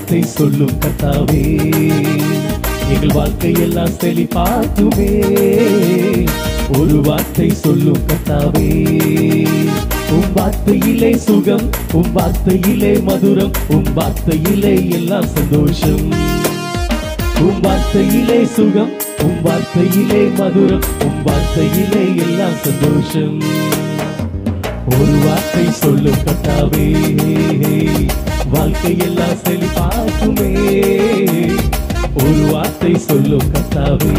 வார்த்தை சொல்லும் கத்தாவே எங்கள் வாழ்க்கையெல்லாம் செழிப்பாக்குமே ஒரு வார்த்தை சொல்லும் கத்தாவே உம் வார்த்தையிலே சுகம் உம் வார்த்தையிலே மதுரம் உம் வார்த்தையிலே எல்லாம் சந்தோஷம் உம் வார்த்தையிலே சுகம் உம் வார்த்தையிலே மதுரம் உம் வார்த்தையிலே எல்லாம் சந்தோஷம் ஒரு வார்த்தை சொல்லும் கத்தாவே வாழ்க்கையெல்லாம் செழிப்பாக்குமே ஒரு வார்த்தை சொல்லும் கத்தாவே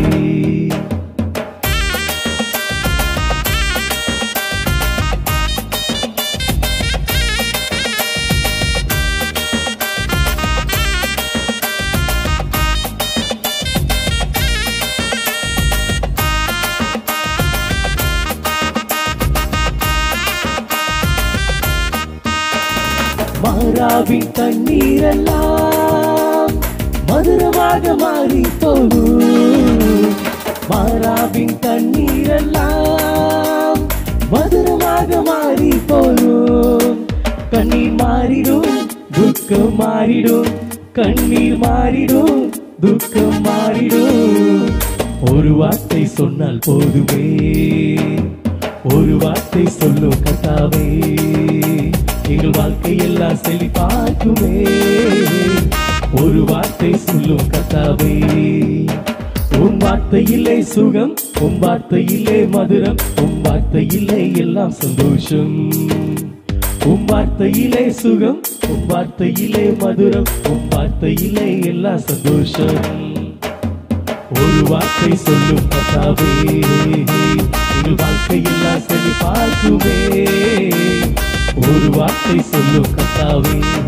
மாறாவின் தண்ணீரெல்லாம் மதுரமாக மாறி போகும் மாறாவின் தண்ணீரெல்லாம் மதுரமாக மாறி போகும் கண்ணீர் மாறிடும் துக்கம் மாறிடும் கண்ணீர் மாறிடும் துக்கம் மாறிடும் ஒரு வார்த்தை சொன்னால் போதுமே ஒரு வார்த்தை சொல்லும் கத்தாவே எங்கள் வாழ்க்கையெல்லாம் செழிப்பாக்குமே ஒரு வார்த்தை சொல்லும் கத்தாவே உன் வார்த்தையிலே சுகம் உன் வார்த்தையிலே மதுரம் உன் வார்த்தையிலே எல்லாம் சந்தோஷம் உன் வார்த்தையிலே சுகம் உன் வார்த்தையிலே மதுரம் உன் வார்த்தையிலே எல்லாம் சந்தோஷம் ஒரு வார்த்தை சொல்லும் கத்தாவே எங்கள் வாழ்க்கையெல்லாம் செழிப்பாக்குமே ஒரு வார்த்தை சொல்லும் கத்தாவே